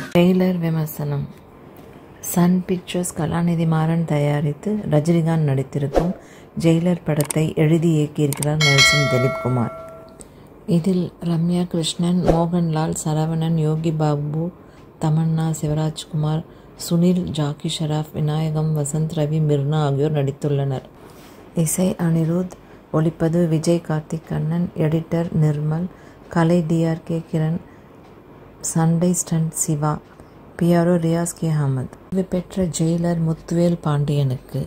trailer விமர்சனம் Sun Pictures Kalanithi Maran தயாரித்து Rajinikanth நடித்திருக்கும் Jailer படத்தை எழுதி இயக்கியிருக்கிறார் நெல்சன் திலீப்குமார் இதில் ரம்யா கிருஷ்ணன் மோகன்லால் சரவணன் யோகி பாபு தமன்னா சிவராஜ்குமார் சுனில் ஜாக்கி ஷராஃப் விநாயகம் வசந்த் ரவி மிர்னா ஆகியோர் நடித்துள்ளனர் இசை அனிருத் ஒளிப்பது விஜய் கார்த்திக் கண்ணன் எடிட்டர் நிர்மல் கலை டிஆர்கே கிரண் சண்டை stunt Siva PRO Riyaz K Ahmed ஓய்வு பெற்ற ஜெயிலர் முத்துவேல் பாண்டியனுக்கு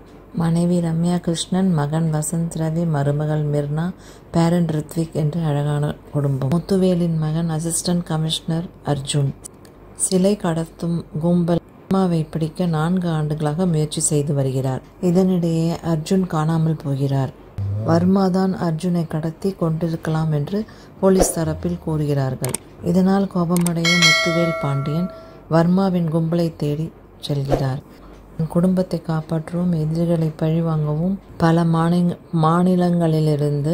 மனைவி ரம்யா கிருஷ்ணன் மகன் வசந்த் ரவி மருமகள் மிர்னா பேரன் ரித்விக் என்று அழகான குடும்பம் முத்துவேலின் மகன் அசிஸ்டன்ட் கமிஷனர் அர்ஜுன் சிலை கடத்தும் கும்பல் அம்மாவை பிடிக்க நான்கு ஆண்டுகளாக முயற்சி செய்து வருகிறார் இதனிடையே அர்ஜுன் காணாமல் போகிறார் வர்மாதான் அர்ஜுனை கடத்தி கொண்டிருக்கலாம் என்று போலீஸ் தரப்பில் கூறுகிறார்கள் இதனால் கோபமடையும் முத்துவேல் பாண்டியன் வர்மாவின் கும்பலை தேடி செல்கிறார் குடும்பத்தை காப்பாற்றவும் எதிரிகளை பழிவாங்கவும் பல மாநில மாநிலங்களிலிருந்து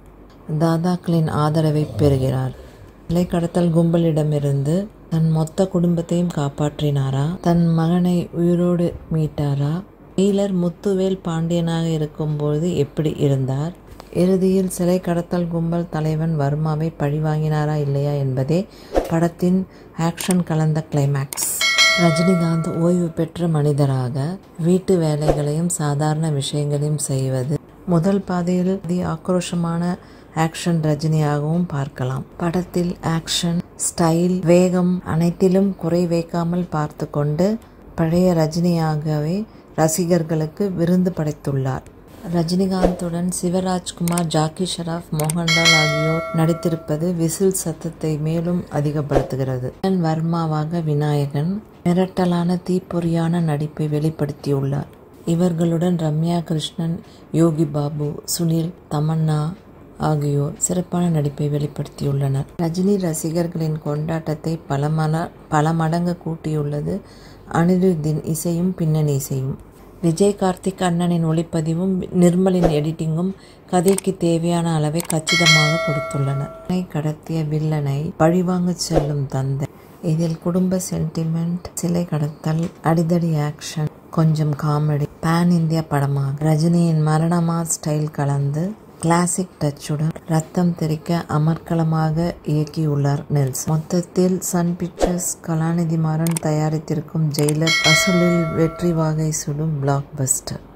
தாதாக்களின் ஆதரவை பெறுகிறார் சிலை கடத்தல் கும்பலிடமிருந்து தன் மொத்த குடும்பத்தையும் காப்பாற்றினாரா தன் மகனை உயிரோடு மீட்டாரா டெய்லர் முத்துவேல் பாண்டியனாக இருக்கும்போது எப்படி இருந்தார் இறுதியில் சிலை கடத்தல் கும்பல் தலைவன் வர்மாவை பழிவாங்கினாரா இல்லையா என்பதே படத்தின் ஆக்ஷன் கலந்த கிளைமேக்ஸ் ரஜினிகாந்த் ஓய்வு பெற்ற மனிதராக வீட்டு வேலைகளையும் சாதாரண விஷயங்களையும் செய்வது முதல் பாதையில் அதி ஆக்ரோஷமான ஆக்ஷன் ரஜினியாகவும் பார்க்கலாம் படத்தில் ஆக்ஷன் ஸ்டைல் வேகம் அனைத்திலும் குறை வைக்காமல் பார்த்து கொண்டு பழைய ரஜினியாகவே ரசிகர்களுக்கு விருந்து படைத்துள்ளார் ரஜினிகாந்துடன் சிவராஜ்குமார் ஜாக்கி ஷராஃப் மோகன்லால் ஆகியோர் நடித்திருப்பது விசில் சத்தத்தை மேலும் அதிகப்படுத்துகிறது வர்மாவாக விநாயகன் மிரட்டலான தீப்பொறியான நடிப்பை வெளிப்படுத்தியுள்ளார் இவர்களுடன் ரம்யா கிருஷ்ணன் யோகி பாபு சுனில் தமன்னா ஆகியோர் சிறப்பான நடிப்பை வெளிப்படுத்தியுள்ளனர் ரஜினி ரசிகர்களின் கொண்டாட்டத்தை பல மல பல மடங்கு கூட்டியுள்ளது அனிருத்தின் இசையும் பின்னணி இசையும் விஜய் கார்த்திக் அண்ணனின் ஒளிப்பதிவும் நிர்மலின் எடிட்டிங்கும் கதைக்கு தேவையான அளவை கச்சிதமாக கொடுத்துள்ளனர் கடத்திய வில்லனை பழிவாங்கச் செல்லும் தந்தை இதில் குடும்ப சென்டிமெண்ட் சிலை கடத்தல் அடிதடி ஆக்ஷன் கொஞ்சம் காமெடி பேன் இந்தியா படமாக ரஜினியின் மரணமா ஸ்டைல் கலந்து கிளாசிக் டச்சுடன் ரத்தம் தெரிக்க அமர்க்கலமாக இயக்கியுள்ளார் நெல்ஸ் மொத்தத்தில் சன் பிக்சர்ஸ் கலாநிதி மாறன் தயாரித்திருக்கும் ஜெயிலர் வசூலில் வெற்றி வாகை சுடும் பிளாக் பஸ்டர்